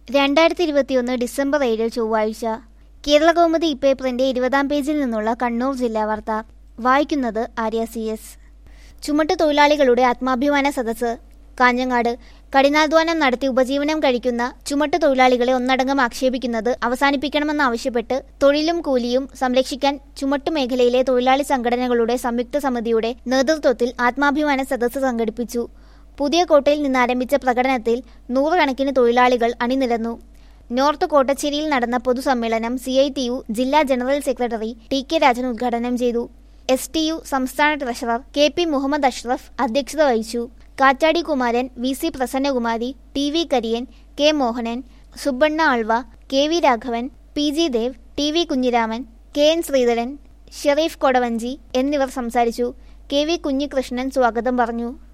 രണ്ടായിരത്തി ഇരുപത്തിയൊന്ന് ഡിസംബർ ഏഴ് ചൊവ്വാഴ്ച കേരള കൗമുദി ഇപ്പേപ്പറിന്റെ ഇരുപതാം പേജിൽ നിന്നുള്ള കണ്ണൂർ ജില്ലാ വാർത്ത വായിക്കുന്നത് ആര്യ സി എസ് ചുമട്ട് തൊഴിലാളികളുടെ ആത്മാഭിമാന സദസ്സ് കാഞ്ഞങ്ങാട് കഠിനാധ്വാനം നടത്തി ഉപജീവനം കഴിക്കുന്ന ചുമട്ട് തൊഴിലാളികളെ ഒന്നടങ്കം ആക്ഷേപിക്കുന്നത് അവസാനിപ്പിക്കണമെന്നാവശ്യപ്പെട്ട് തൊഴിലും കൂലിയും സംരക്ഷിക്കാൻ ചുമട്ട് മേഖലയിലെ തൊഴിലാളി സംഘടനകളുടെ സംയുക്ത സമിതിയുടെ നേതൃത്വത്തിൽ ആത്മാഭിമാന സദസ്സ് സംഘടിപ്പിച്ചു പുതിയ കോട്ടയിൽ നിന്ന് ആരംഭിച്ച പ്രകടനത്തിൽ നൂറുകണക്കിന് തൊഴിലാളികൾ അണിനിരന്നു നോർത്ത് കോട്ടച്ചേരിയിൽ നടന്ന പൊതുസമ്മേളനം സി ഐ ടി യു ജില്ലാ general secretary T K Rajan ഉദ്ഘാടനം ചെയ്തു എസ് ടി യു സംസ്ഥാന treasurer K P Muhammad Ashraf അധ്യക്ഷത വഹിച്ചു Kattadi Kumaran V C Prasannakumari T V Kariyan K Mohanan Subbanna Alva K V Raghavan P G Dev T V Kunhiraman K N Sreedharan Sherif Kodavanchi എന്നിവർ സംസാരിച്ചു കെ വി കുഞ്ഞികൃഷ്ണൻ സ്വാഗതം പറഞ്ഞു